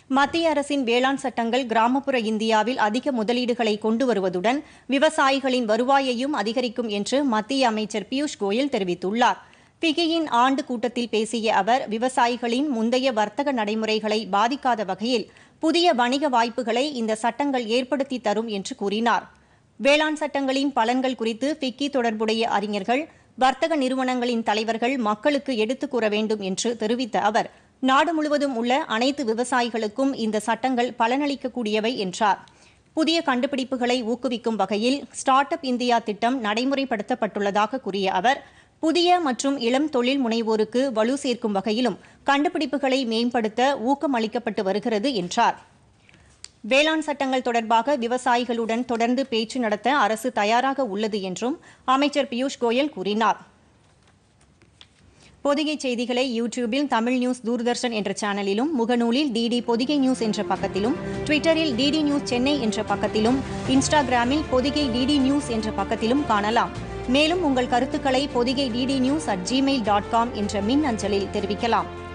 மத்திய அரசின் வேளாண் சட்டங்கள் கிராமப்புற இந்தியாவில் அதிக முதலீடுகளை கொண்டு வருவதுடன் விவசாயிகளின் வருவாயையும் அதிகரிக்கும் என்று மத்திய அமைச்சர் பியூஷ் கோயல் தெரிவித்துள்ளார் பிகியின் ஆண்டு கூட்டத்தில் பேசிய அவர் விவசாயிகளின் முந்தைய வர்த்தக நடைமுறைகளை பாதிக்காத வகையில் புதிய வணிக வாய்ப்புகளை இந்த சட்டங்கள் ஏற்படுத்தி தரும் என்று கூறினார் வேளாண் சட்டங்களின் பலன்கள் குறித்து ஃபிக்கி தொடர்புடைய அறிஞர்கள் வர்த்தக நிறுவனங்களின் தலைவர்கள் மக்களுக்கு எடுத்துக் கூற வேண்டும் என்று தெரிவித்த அவர் நாடு முழுவதும் உள்ள அனைத்து விவசாயிகளுக்கும் இந்த சட்டங்கள் பலனளிக்கக்கூடியவை என்றார் புதிய கண்டுபிடிப்புகளை ஊக்குவிக்கும் வகையில் ஸ்டார்ட் அப் இந்தியா திட்டம் நடைமுறைப்படுத்தப்பட்டுள்ளதாக கூறிய அவர் புதிய மற்றும் இளம் தொழில் முனைவோருக்கு வலு சேர்க்கும் வகையிலும் கண்டுபிடிப்புகளை மேம்படுத்த ஊக்கம் அளிக்கப்பட்டு வருகிறது என்றார் வேளாண் சட்டங்கள் தொடர்பாக விவசாயிகளுடன் தொடர்ந்து பேச்சு நடத்த அரசு தயாராக உள்ளது என்றும் அமைச்சர் பியூஷ் கோயல் கூறினார் பொதிகை செய்திகளை யூடியூபில் தமிழ் நியூஸ் தூர்தர்ஷன் என்ற சேனலிலும் முகநூலில் டிடி பொதிகை நியூஸ் என்ற பக்கத்திலும் ட்விட்டரில் டிடி நியூஸ் சென்னை என்ற பக்கத்திலும் இன்ஸ்டாகிராமில் பொதிகை டிடி நியூஸ் என்ற பக்கத்திலும் காணலாம் மேலும் உங்கள் கருத்துக்களை Podhigai DD news at Gmail dot com என்ற மின் அஞ்சலில் தெரிவிக்கலாம்